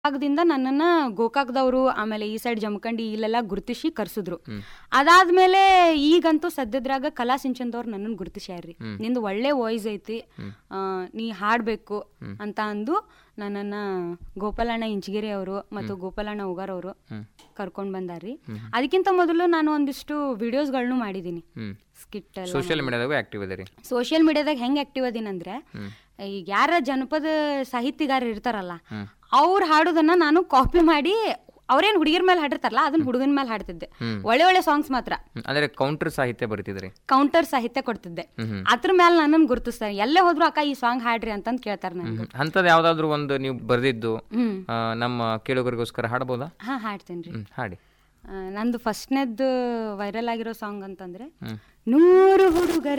ಆಗದಿಂದ ನನ್ನನ್ನ ಗೋಕಾಕ್ದವರು ಆಮೇಲೆ ಈ ಸೈಡ್ ಜಮಖಂಡಿ ಇಲ್ಲೆಲ್ಲ ಗುರುತಿಸಿ ಕರ್ಸಿದ್ರು ಅದಾದ್ಮೇಲೆ ಈಗಂತೂ ಸದ್ಯದ್ರಾಗ ಕಲಾ ಸಿಂಚನ್ದವ್ರು ನನ್ನನ್ನು ಗುರುತಿಸ್ಯಾರ್ರಿ ನಿಂದು ಒಳ್ಳೆ ವಾಯ್ಸ್ ಐತಿ ಆ, ನೀ ಹಾಡ್ಬೇಕು ಅಂತ ಅಂದು ನನ್ನನ್ನ ಗೋಪಾಲಣ್ಣ ಇಂಚಗಿರಿ ಅವರು ಮತ್ತು ಗೋಪಾಲಣ್ಣ ಉಗಾರ್ ಅವರು ಕರ್ಕೊಂಡ್ ಬಂದಾರ್ರಿ ಅದಕ್ಕಿಂತ ಮೊದಲು ನಾನು ಒಂದಿಷ್ಟು ವಿಡಿಯೋಸ್ಗಳನ್ನು ಮಾಡಿದ್ದೀನಿ ಹ್ಮ್ ಸ್ಕಿಟ್ ಎಲ್ಲ ಸೋಷಿಯಲ್ ಮೀಡಿಯಾದಾಗೂ ಆಕ್ಟಿವ್ ಇದೀರಿ ಸೋಷಿಯಲ್ ಮೀಡಿಯಾದಾಗ ಹೆಂಗ್ ಆಕ್ಟಿವ್ ಅದೀನಂದ್ರೆ ಈಗ ಯಾರ ಜನಪದ ಸಾಹಿತ್ಯಗಾರರು ಇರ್ತಾರಲ್ಲ ಅವ್ರು ಹಾಡೋದನ್ನ ನಾನು ಕಾಪಿ ಮಾಡಿ ಅವ್ರೇನ್ ಹುಡುಗಿರ್ ಮೇಲೆ ಹಾಡಿರ್ತಾರಲ್ಲ ಅದನ್ನ ಹುಡುಗನ ಮೇಲೆ ಹಾಡ್ತಿದ್ದೆ ಒಳ್ಳೆ ಒಳ್ಳೆ ಸಾಂಗ್ಸ್ ಮಾತ್ರ ಹ್ಮ್. ಅಂದ್ರೆ ಕೌಂಟರ್ ಸಾಹಿತ್ಯ ಬರೀತಿದ್ರಿ ಕೌಂಟರ್ ಸಾಹಿತ್ಯ ಕೊಡ್ತಿದ್ದೆ ಅದ್ರ ಮೇಲೆ ನನ್ನನ್ನು ಗುರುತಿಸ್ತಾರೆ ಎಲ್ಲೇ ಹೋದ್ರು ಅಕ್ಕ ಈ ಸಾಂಗ್ ಹಾಡ್ರಿ ಅಂತಂದ್ ಕೇಳ್ತಾರೆ ನನ್ಗೆ ಅಂಥದ್ದು ಯಾವ್ದಾದ್ರು ಒಂದು ನೀವು ಬರೆದಿದ್ದು ಹ್ಮ್ ನಮ್ಮ ಕೇಳುಗರಿಗೋಸ್ಕರ ಹಾಡ್ಬೋದಾ ಹಾ ಹಾಡ್ತೇನ್ರಿ ಹ್ಮ್ ಹಾಡಿ ಆ, ನಂದು ಫಸ್ಟ್ನೇದ್ದು ವೈರಲ್ ಆಗಿರೋ ಸಾಂಗ್ ಅಂತಂದ್ರೆ ನೂರು ಹುಡುಗರ